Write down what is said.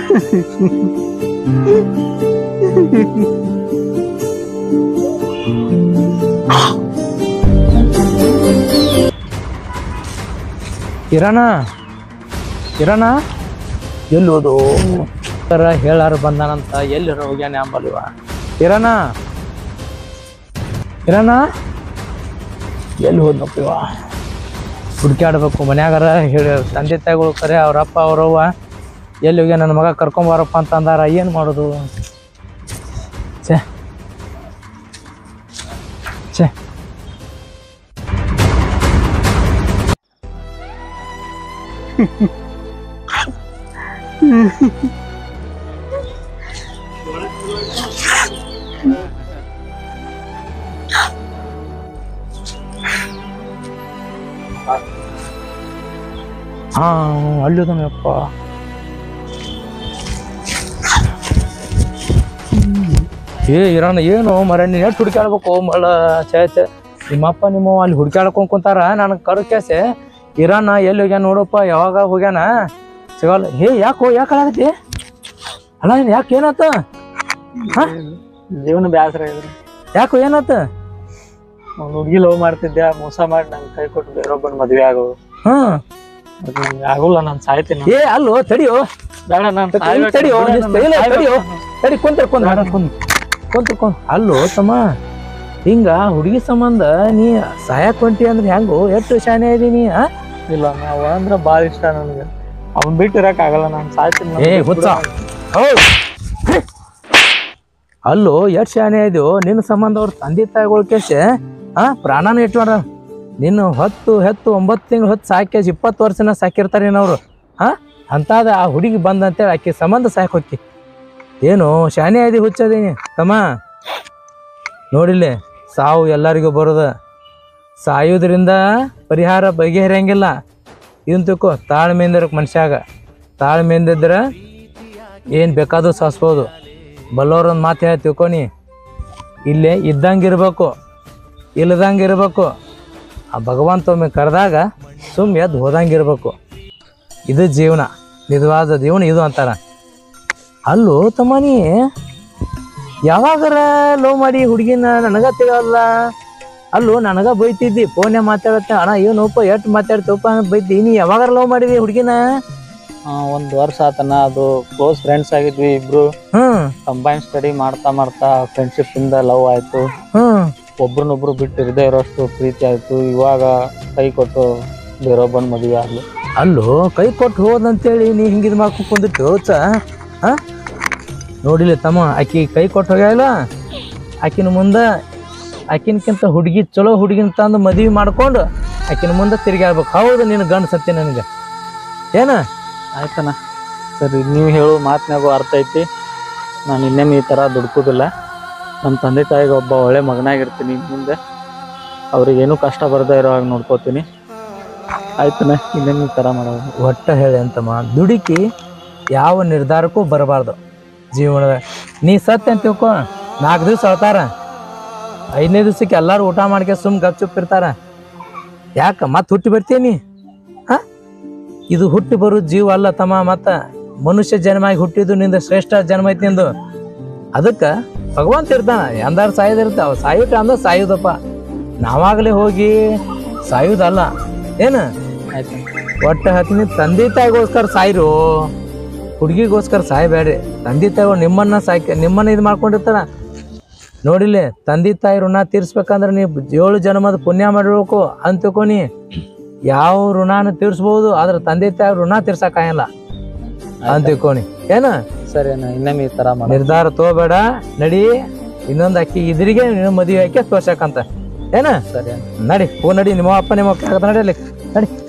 ಇರೋಣ ಇರೋಣ ಎಲ್ಲಿ ಹೋದು ಸರ ಹೇಳಾರ ಬಂದಾನಂತ ಎಲ್ಲಿ ಹೋಗ್ಯಾನ ಅಂಬಲ್ವ ಇರೋಣ ಇರೋಣ ಎಲ್ಲಿ ಹೋದ್ನಪ್ಪ ಇವ ಹುಡ್ಕ್ಯಾಡ್ಬೇಕು ಮನ್ಯಾಗಾರ ಹೇಳಿ ತಂದೆ ತಾಯಿಗಳು ಕರೆ ಅವ್ರಪ್ಪ ಅವ್ರವ್ವ ಎಲ್ಲಿ ಹೋಗ್ಯ ನನ್ನ ಮಗ ಕರ್ಕೊಂಬಾರಪ್ಪ ಅಂತ ಅಂದಾರ ಏನು ಮಾಡೋದು ಛೇ ಛೇ ಹಾ ಅಲ್ಲಿದನಪ್ಪ ಏ ಇರೋಣ ಏನು ಮರ ನೀನು ಎಷ್ಟು ಹುಡುಕಾಡ್ಬೇಕು ಮಳ ಛೇ ಛೇ ನಿಮ್ಮಪ್ಪ ನಿಮ್ಮ ಅಲ್ಲಿ ಹುಡುಕಾಡ್ಕೊಂಡ್ ಕುಂತಾರ ನನಗೆ ಕರು ಕೇಸೆ ಇರೋಣ ಎಲ್ಲಿ ಹೋಗ್ಯಾನ ನೋಡಪ್ಪ ಯಾವಾಗ ಹೋಗ್ಯಾನ ಸಿಗಲ್ಲ ಹೇ ಯಾಕೋ ಯಾಕೆ ಆಗತ್ತೆ ಅಲ್ಲ ನೀನು ಯಾಕೆ ಏನಾತ ಹಾ ಜೀವನ ಬ್ಯಾಸರ ಇದ್ರಿ ಯಾಕೋ ಏನಾತ ಅವ್ನು ಹುಡುಗಿ ಲವ್ ಮಾಡ್ತಿದ್ದೆ ಮೋಸ ಮಾಡಿ ನಂಗೆ ಕೈ ಕೊಟ್ಟು ಬೇರೊಬ್ಬನ ಮದ್ವೆ ಆಗೋ ಹ್ಮ್ ಅದು ಆಗೋಲ್ಲ ನಾನು ಸಾಯ್ತೀನಿ ಏ ಅಲ್ಲೋ ತಡಿಯೋ ಬೇಡ ನಾನು ತಡಿ- ತಡಿಯೋ ನಿನ್ ಕೈಲೇ ತಡಿಯೋ ತಡಿ ಕುಂತ್ರ ಕುಂದ್ರ ಕುಂತ್ರ ಕುಂತ್ರ ಅಲ್ಲೋ ತಮ್ಮ ಹಿಂಗ ಹುಡುಗಿ ಸಂಬಂಧ ನೀ ಸಾಯಕ್ ಹೊಂಟಿ ಅಂದ್ರೆ ಹೆಂಗೋ ಎಷ್ಟು ಶಾನೆ ಇದೀನಿ ಆ ಇಲ್ಲ ನಾವು ಅಂದ್ರೆ ಭಾಳ ಇಷ್ಟ ನನಗೆ ಅವ್ನ್ ಬಿಟ್ಟು ಇರಕ್ ಆಗಲ್ಲ ನಾನು ಸಾಯ್ತೀನಿ ಏ ಹುಚ್ಚ ಹೌದ್. ಅಲ್ಲೋ ಎಷ್ಟು ಶಾನೆ ಇದೆಯೋ ನಿನ್ನ ಸಂಬಂಧ ಅವ್ರ ತಂದೆ ತಾಯಿಗಳ ಕೇಸೆ ಆ ಪ್ರಾಣನ ಇಟ್ಟು ಮಾಡ ನಿನ್ನ ಹೊತ್ತು ಹೆತ್ತು ಒಂಬತ್ತು ತಿಂಗಳು ಹೊತ್ತು ಸಾಕಿ ಇಪ್ಪತ್ತು ವರ್ಷನ ಸಾಕಿರ್ತಾರೆ ಏನವ್ರು ಹಾ ಅಂತಾದ ಆ ಹುಡುಗಿ ಬಂದಂತೇಳಿ ಆಕೆ ಸಂಬಂಧ ಸಾಕ್ ಹೊಕ್ಕಿ ಏನು ಶಾನೆ ಐದಿ ಹುಚ್ಚದೀನಿ ತಮ್ಮ ನೋಡಿಲ್ಲಿ ಸಾವು ಎಲ್ಲರಿಗೂ ಬರೋದ ಸಾಯೋದ್ರಿಂದ ಪರಿಹಾರ ಬಗೆಹರಿಯಂಗಿಲ್ಲ ಇದನ್ ತಿಳ್ಕೊ ತಾಳ್ಮೆಯಿಂದ ಇರಕ್ಕೆ ಮನುಷ್ಯಾಗ ತಾಳ್ಮೆಯಿಂದ ಇದ್ರೆ ಏನು ಬೇಕಾದ್ರೂ ಸಾಸ್ಬೋದು ಬಲ್ಲೋರೊಂದು ಮಾತು ಹೇಳಿ ತಿಳ್ಕೊನಿ ಇಲ್ಲೇ ಇದ್ದಂಗೆ ಇರಬೇಕು ಇಲ್ಲದಂಗೆ ಇರಬೇಕು ಆ ಭಗವಂತ ಒಮ್ಮೆ ಕರೆದಾಗ ಸುಮ್ ಎದ್ದು ಹೋದಂಗೆ ಇರಬೇಕು ಇದು ಜೀವನ ನಿಜವಾದ ಜೀವನ ಇದು ಅಂತಾರ ಅಲ್ಲೂ ತಮ್ಮನಿ ಯಾವಾಗರ ಲವ್ ಮಾಡಿ ಹುಡುಗಿನ ನನಗ ತಿಳಿಯಲ್ಲ ಅಲ್ಲೂ ನನಗ ಬೈತಿದ್ದಿ ಫೋನ್ಯಾಗ ಮಾತಾಡತ್ತೆ ಅಣ್ಣ ಏನೋಪ ಎಷ್ಟು ಮಾತಾಡ್ತೀವಪ್ಪ ಅಂತ ಬೈತಿ ನೀ ಯಾವಾಗಾರ ಲವ್ ಮಾಡಿದಿ ಹುಡುಗಿನ ಒಂದ್ ವರ್ಷ ಆತನ ಅದು ಕ್ಲೋಸ್ ಫ್ರೆಂಡ್ಸ್ ಆಗಿದ್ವಿ ಇಬ್ರು ಹ್ಮ್ ಕಂಬೈನ್ ಸ್ಟಡಿ ಮಾಡ್ತಾ ಮಾಡ್ತಾ ಫ್ರೆಂಡ್ಶಿಪ್ ಇಂದ ಲವ್ ಆಯ್ತು ಹ್ಮ್ ಒಬ್ರನ್ನೊಬ್ರು ಬಿಟ್ಟು ಇರದೇ ಇರೋಷ್ಟು ಪ್ರೀತಿ ಆಯ್ತು ಇವಾಗ ಕೈ ಕೊಟ್ಟು ಬೇರೊಬ್ಬನ ಮದುವೆ ಆಗ್ಲಿ ಅಲ್ಲೋ ಕೈ ಕೊಟ್ಟು ಹೋದಂತೇಳಿ ನೀ ಹಿಂಗಿದ್ ಮಾಡ್ಕೊಂಡು ಕುಂದಿಟ್ಟು ಹೋಚ ಹಾ ನೋಡಿಲ್ಲ ತಮ್ಮ ಆಕಿ ಕೈ ಕೊಟ್ಟು ಹೋಗ್ಯಾಳ ಆಕಿನ ಮುಂದೆ ಆಕಿನ್ಕಿಂತ ಹುಡುಗಿ ಚಲೋ ಹುಡುಗಿನ ತಂದು ಮದುವೆ ಮಾಡ್ಕೊಂಡು ಆಕಿನ ಮುಂದೆ ತಿರುಗಾಡ್ಬೇಕು ಹೌದು ನಿನ್ನ ಗಂಡ ಸತ್ಯ ನನಗೆ ಏನ ಆಯ್ತಣ್ಣ ಸರಿ ನೀವು ಹೇಳೋ ಮಾತಿನಾಗೂ ಅರ್ಥ ಐತಿ ನಾನು ಇನ್ನೇನು ಈ ಥರ ದುಡ್ಕೋದಿಲ್ಲ ನಮ್ಮ ತಂದೆ ತಾಯಿಗೆ ಒಬ್ಬ ಒಳ್ಳೆ ಮಗನಾಗಿರ್ತೀನಿ ಮುಂದೆ ಅವ್ರಿಗೆ ಏನೂ ಕಷ್ಟ ಬರದೇ ಇರೋ ಹಾಗೆ ನೋಡ್ಕೋತೀನಿ ಆಯ್ತಣ್ಣ ಇನ್ನೇನು ಈ ಥರ ಮಾಡೋದು ಒಟ್ಟ ಹೇಳಿ ಅಂತಮ್ಮ ದುಡುಕಿ ಯಾವ ನಿರ್ಧಾರಕ್ಕೂ ಬರಬಾರ್ದು ಜೀವನದ ನೀ ಸತ್ಯ ಅಂತ ತಿಳ್ಕೊ ನಾಲ್ಕು ದಿವ್ಸ ಅಳ್ತಾರ ಐದನೇ ದಿವ್ಸಕ್ಕೆ ಎಲ್ಲರೂ ಊಟ ಮಾಡ್ಕೆ ಸುಮ್ ಗಪ್ಚುಪ್ ಇರ್ತಾರ ಯಾಕ ಮತ್ತೆ ಹುಟ್ಟಿ ಬರ್ತೀನಿ ಹಾ ಇದು ಹುಟ್ಟಿ ಬರೋ ಜೀವ ಅಲ್ಲ ತಮ್ಮ ಮತ್ತ ಮನುಷ್ಯ ಜನ್ಮ ಆಗಿ ಹುಟ್ಟಿದ್ದು ನಿಂದ ಶ್ರೇಷ್ಠ ಜನ್ಮ ಐತಿ ನಿಂದು ಅದಕ್ಕ ಭಗವಂತ ಇರ್ತಾನ ಎಂದಾರು ಸಾಯೋದಿರ್ತಾವ ಸಾಯುಟ ಅಂದ ಸಾಯುದಪ್ಪ ನಾವಾಗಲೇ ಹೋಗಿ ಸಾಯುದಲ್ಲ ಏನು ಆಯ್ತು ಒಟ್ಟ ಹತ್ತಿನ ತಂದೆ ತಾಯಿಗೋಸ್ಕರ ಸಾಯ್ರು ಹುಡುಗಿಗೋಸ್ಕರ ಸಾಯ್ಬೇಡ್ರಿ ತಂದೆ ತಾಯಿಗಳು ನಿಮ್ಮನ್ನ ಸಾಕಿ ನಿಮ್ಮನ್ನ ಇದು ಮಾಡ್ಕೊಂಡಿರ್ತಾರ ನೋಡಿಲಿ ತಂದೆ ತಾಯಿ ಋಣ ತೀರ್ಸ್ಬೇಕಂದ್ರೆ ನೀವು ಏಳು ಜನ್ಮದ ಪುಣ್ಯ ಮಾಡಿರ್ಬೇಕು ಅಂತ ತಿಳ್ಕೊನಿ ಯಾವ ಋಣನ ತೀರ್ಸ್ಬೋದು ಆದ್ರೆ ತಂದೆ ತಾಯಿ ಋಣ ತೀರ್ಸಕ್ಕಾಗಲ್ಲ ಅಂತ ತಿಳ್ಕೊನಿ ಏನ ಸರಿ ಅಣ್ಣ ಇನ್ನೊಮ್ಮೆ ಈ ಥರ ಮಾಡೋದು ನಿರ್ಧಾರ ತಗೋಬೇಡ ನಡಿ ಇನ್ನೊಂದು ಅಕ್ಕಿ ಇದ್ರಿಗೆ ನೀನು ಮದುವೆ ಹಾಕಿ ತೋರ್ಸಕ್ಕಂತ ಏನ ಸರಿ ಅಣ್ಣ ನಡಿ ಹೋ ನಡಿ ನಿಮ್ಮ ಅಪ್ಪ ನಿಮ್ಮ ಅಪ್ಪ ನಡಿ ಅಲ್ಲಿ ನಡಿ